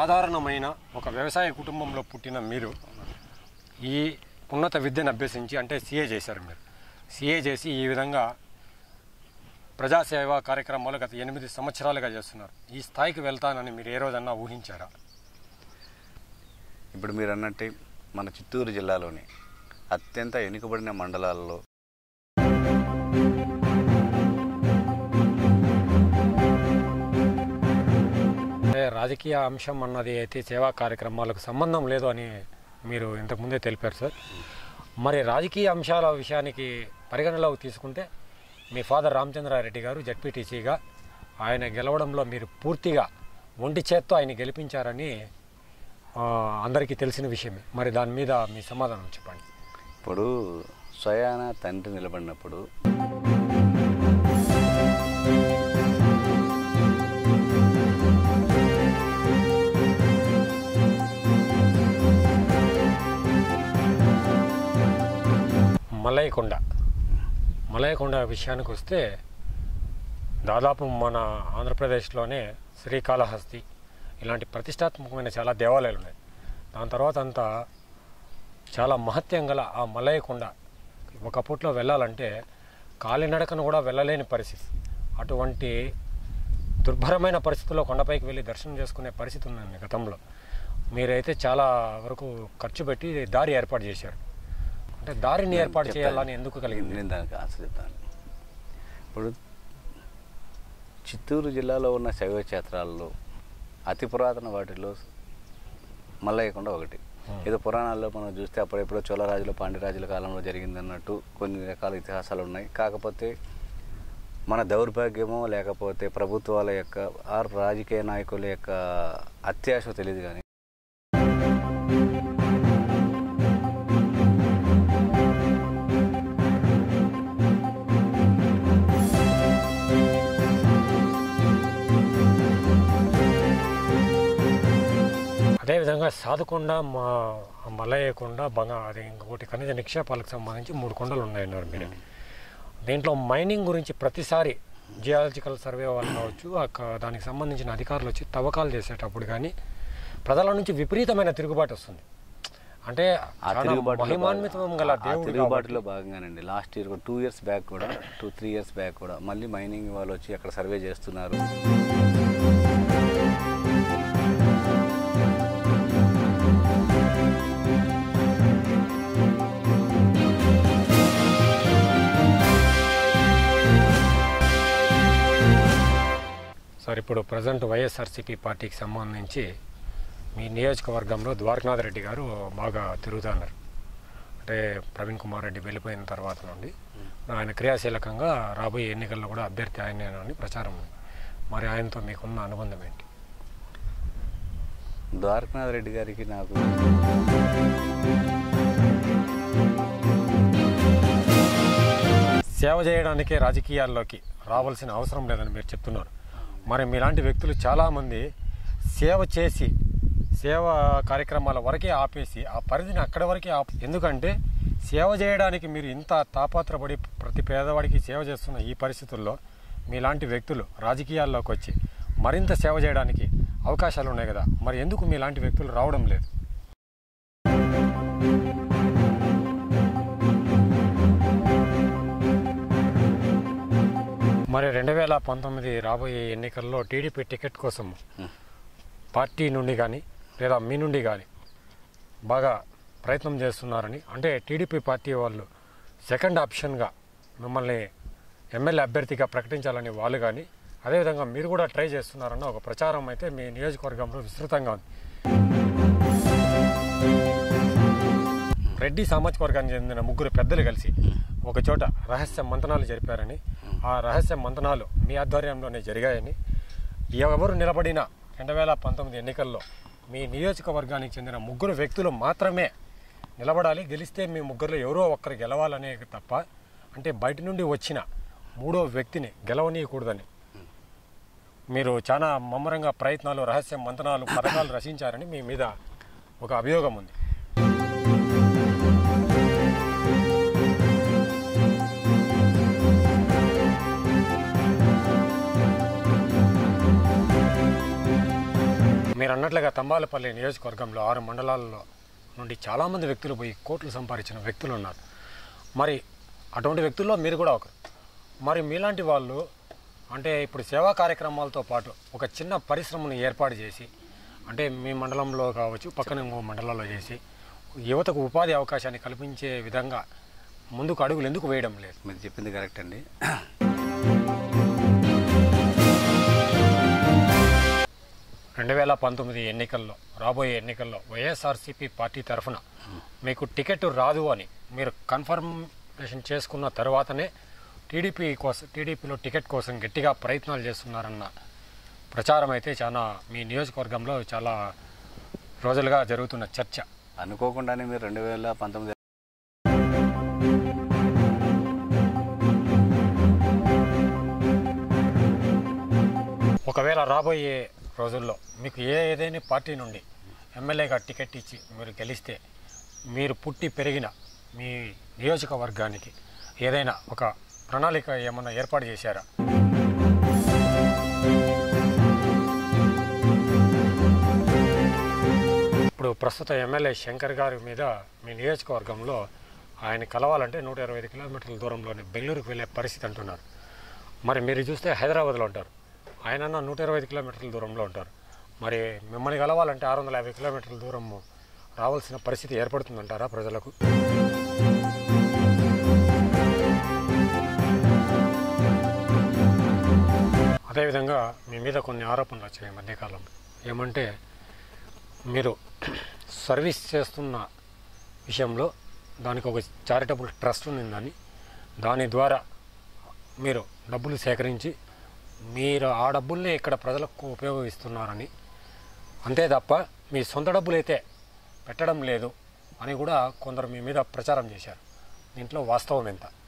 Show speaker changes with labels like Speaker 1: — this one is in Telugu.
Speaker 1: సాధారణమైన ఒక వ్యవసాయ కుటుంబంలో పుట్టిన మీరు ఈ ఉన్నత విద్యను అభ్యసించి అంటే సీఏ చేశారు మీరు సీఏ చేసి ఈ విధంగా ప్రజాసేవా కార్యక్రమాలు గత ఎనిమిది సంవత్సరాలుగా చేస్తున్నారు ఈ స్థాయికి వెళ్తానని మీరు ఏ రోజన్నా ఊహించారా
Speaker 2: ఇప్పుడు మీరు అన్నట్టు మన చిత్తూరు జిల్లాలోని అత్యంత వెనుకబడిన మండలాల్లో
Speaker 1: అంటే రాజకీయ అంశం అన్నది అయితే సేవా కార్యక్రమాలకు సంబంధం లేదు అని మీరు ఇంతకుముందే తెలిపారు సార్ మరి రాజకీయ అంశాల విషయానికి పరిగణలోకి తీసుకుంటే మీ ఫాదర్ రామచంద్రారెడ్డి గారు జడ్పీటీసీగా ఆయన గెలవడంలో మీరు పూర్తిగా ఒంటి చేత్తో ఆయన గెలిపించారని ఆ, అందరికీ తెలిసిన విషయమే మరి దాని మీద మీ సమాధానం చెప్పండి
Speaker 2: ఇప్పుడు స్వయాన తండ్రి నిలబడినప్పుడు
Speaker 1: మలయకొండ మలయకొండ విషయానికి వస్తే దాదాపు మన ఆంధ్రప్రదేశ్లోనే శ్రీకాళహస్తి ఇలాంటి ప్రతిష్టాత్మకమైన చాలా దేవాలయాలు ఉన్నాయి దాని తర్వాత అంతా చాలా మహత్యం గల ఆ మలయకొండ ఒకప్పట్లో వెళ్ళాలంటే కాలినడకను కూడా వెళ్ళలేని పరిస్థితి అటువంటి దుర్భరమైన పరిస్థితుల్లో కొండపైకి వెళ్ళి దర్శనం చేసుకునే పరిస్థితి ఉందండి గతంలో మీరైతే చాలా వరకు ఖర్చు పెట్టి దారి ఏర్పాటు చేశారు అంటే దారిని ఏర్పాటు
Speaker 2: చెప్తాను.
Speaker 1: చేయాలని ఎందుకు కలిగింది
Speaker 2: నేను దానికి ఆన్సర్ చెప్తాను ఇప్పుడు చిత్తూరు జిల్లాలో ఉన్న శైవ క్షేత్రాల్లో అతి పురాతన వాటిలో మల్లయ్యకొండ ఒకటి ఏదో పురాణాల్లో మనం చూస్తే అప్పుడెప్పుడో చోళరాజుల పాండ్యరాజుల కాలంలో జరిగింది అన్నట్టు కొన్ని రకాల ఇతిహాసాలు ఉన్నాయి కాకపోతే మన దౌర్భాగ్యమో లేకపోతే ప్రభుత్వాల యొక్క ఆర్ రాజకీయ నాయకుల యొక్క అత్యాశ తెలియదు కానీ
Speaker 1: అదేవిధంగా సాధుకొండ మా మలయకొండ బంగా అది ఇంకొకటి ఖనిజ నిక్షేపాలకు సంబంధించి మూడు కొండలు ఉన్నాయన్నారు మీరు దీంట్లో మైనింగ్ గురించి ప్రతిసారి జియాలజికల్ సర్వే వాళ్ళు కావచ్చు అక్క- దానికి సంబంధించిన అధికారులు వచ్చి తవ్వకాలు చేసేటప్పుడు కానీ ప్రజల నుంచి విపరీతమైన తిరుగుబాటు వస్తుంది అంటే
Speaker 2: ఆ
Speaker 1: చాలా
Speaker 2: తిరుగుబాటులో
Speaker 1: మహిమాన్వితం
Speaker 2: భాగంగా-
Speaker 1: గల
Speaker 2: ఆ
Speaker 1: దేవుడు
Speaker 2: తిరుగుబాటులో భాగంగానండి last year two years back కూడా టూ త్రీ ఇయర్స్ బ్యాక్ కూడా మళ్ళీ మైనింగ్ వాళ్ళు వచ్చి అక్కడ సర్వే చేస్తున్నారు
Speaker 1: సార్ ఇప్పుడు ప్రజెంట్ వైఎస్ఆర్సీపీ పార్టీకి సంబంధించి మీ నియోజకవర్గంలో ద్వారకనాథ్ రెడ్డి గారు బాగా తిరుగుతున్నారు అంటే ప్రవీణ్ కుమార్ రెడ్డి వెళ్ళిపోయిన తర్వాత నుండి ఆయన క్రియాశీలకంగా రాబోయే ఎన్నికల్లో కూడా అభ్యర్థి ఆయనేనని ప్రచారం ఉంది మరి ఆయనతో మీకున్న అనుబంధం ఏంటి
Speaker 2: ద్వారకనాథ్ రెడ్డి గారికి నాకు
Speaker 1: సేవ చేయడానికే రాజకీయాల్లోకి రావాల్సిన అవసరం లేదని మీరు చెప్తున్నారు మరి మీలాంటి వ్యక్తులు చాలామంది సేవ చేసి సేవ కార్యక్రమాల వరకే ఆపేసి ఆ పరిధిని అక్కడి వరకే ఆపు ఎందుకంటే సేవ చేయడానికి మీరు ఇంత తాపాత్రపడి ప్రతి పేదవాడికి సేవ చేస్తున్న ఈ పరిస్థితుల్లో మీలాంటి వ్యక్తులు రాజకీయాల్లోకి వచ్చి మరింత సేవ చేయడానికి అవకాశాలు ఉన్నాయి కదా మరి ఎందుకు మీలాంటి వ్యక్తులు రావడం లేదు మరి రెండు వేల పంతొమ్మిది రాబోయే ఎన్నికల్లో టీడీపీ టికెట్ కోసం పార్టీ నుండి కానీ లేదా మీ నుండి కానీ బాగా ప్రయత్నం చేస్తున్నారని అంటే టీడీపీ పార్టీ వాళ్ళు సెకండ్ ఆప్షన్గా మిమ్మల్ని ఎమ్మెల్యే అభ్యర్థిగా ప్రకటించాలని వాళ్ళు కానీ అదేవిధంగా మీరు కూడా ట్రై చేస్తున్నారన్న ఒక ప్రచారం అయితే మీ నియోజకవర్గంలో విస్తృతంగా ఉంది రెడ్డి సామాజిక వర్గానికి చెందిన ముగ్గురు పెద్దలు కలిసి ఒక చోట రహస్య మంతనాలు జరిపారని ఆ రహస్య మంతనాలు మీ ఆధ్వర్యంలోనే జరిగాయని ఎవరు నిలబడిన రెండు వేల పంతొమ్మిది ఎన్నికల్లో మీ నియోజకవర్గానికి చెందిన ముగ్గురు వ్యక్తులు మాత్రమే నిలబడాలి గెలిస్తే మీ ముగ్గురులో ఎవరో ఒక్కరు గెలవాలనే తప్ప అంటే బయట నుండి వచ్చిన మూడో వ్యక్తిని గెలవనీయకూడదని మీరు చాలా మమ్మరంగా ప్రయత్నాలు రహస్య మంతనాలు పథకాలు రచించారని మీ మీద ఒక అభియోగం ఉంది మీ మీరు అన్నట్లుగా తంబాలపల్లి నియోజకవర్గంలో ఆరు మండలాల్లో నుండి చాలామంది వ్యక్తులు పోయి కోట్లు సంపాదించిన వ్యక్తులు ఉన్నారు మరి అటువంటి వ్యక్తుల్లో మీరు కూడా ఒకరు మరి మీలాంటి వాళ్ళు అంటే ఇప్పుడు సేవా కార్యక్రమాలతో పాటు ఒక చిన్న పరిశ్రమను ఏర్పాటు చేసి అంటే మీ మండలంలో కావచ్చు పక్కన ఇంకో మండలాల్లో చేసి యువతకు ఉపాధి అవకాశాన్ని కల్పించే విధంగా ముందుకు అడుగులు ఎందుకు వేయడం లేదు
Speaker 2: మీరు చెప్పింది కరెక్ట్ అండి
Speaker 1: రెండు వేల పంతొమ్మిది ఎన్నికల్లో రాబోయే ఎన్నికల్లో వైఎస్ఆర్సీపీ పార్టీ తరఫున మీకు టికెట్ రాదు అని మీరు కన్ఫర్మేషన్ చేసుకున్న తర్వాతనే టీడీపీ కోసం టీడీపీలో టికెట్ కోసం గట్టిగా ప్రయత్నాలు చేస్తున్నారన్న ప్రచారం అయితే చాలా మీ నియోజకవర్గంలో చాలా రోజులుగా జరుగుతున్న చర్చ
Speaker 2: అనుకోకుండానే మీరు రెండు వేల పంతొమ్మిది
Speaker 1: ఒకవేళ రాబోయే రోజుల్లో మీకు ఏ ఏదైనా పార్టీ నుండి ఎమ్మెల్యేగా టికెట్ ఇచ్చి మీరు గెలిస్తే మీరు పుట్టి పెరిగిన మీ నియోజకవర్గానికి ఏదైనా ఒక ప్రణాళిక ఏమన్నా ఏర్పాటు చేశారా ఇప్పుడు ప్రస్తుత ఎమ్మెల్యే శంకర్ గారి మీద మీ నియోజకవర్గంలో ఆయన కలవాలంటే నూట ఇరవై ఐదు కిలోమీటర్ల దూరంలోనే బెంగళూరుకు వెళ్ళే పరిస్థితి అంటున్నారు మరి మీరు చూస్తే హైదరాబాద్లో ఉంటారు ఆయన నూట ఇరవై ఐదు కిలోమీటర్ల దూరంలో ఉంటారు మరి మిమ్మల్ని కలవాలంటే ఆరు వందల యాభై కిలోమీటర్ల దూరం రావాల్సిన పరిస్థితి ఏర్పడుతుందంటారా ప్రజలకు అదేవిధంగా మీ మీద కొన్ని ఆరోపణలు వచ్చాయి ఈ మధ్యకాలంలో ఏమంటే మీరు సర్వీస్ చేస్తున్న విషయంలో దానికి ఒక చారిటబుల్ ట్రస్ట్ ఉందని దాని ద్వారా మీరు డబ్బులు సేకరించి మీరు ఆ డబ్బుల్ని ఇక్కడ ప్రజలకు ఉపయోగిస్తున్నారని అంతే తప్ప మీ సొంత డబ్బులు అయితే పెట్టడం లేదు అని కూడా కొందరు మీ మీద ప్రచారం చేశారు దీంట్లో వాస్తవం ఎంత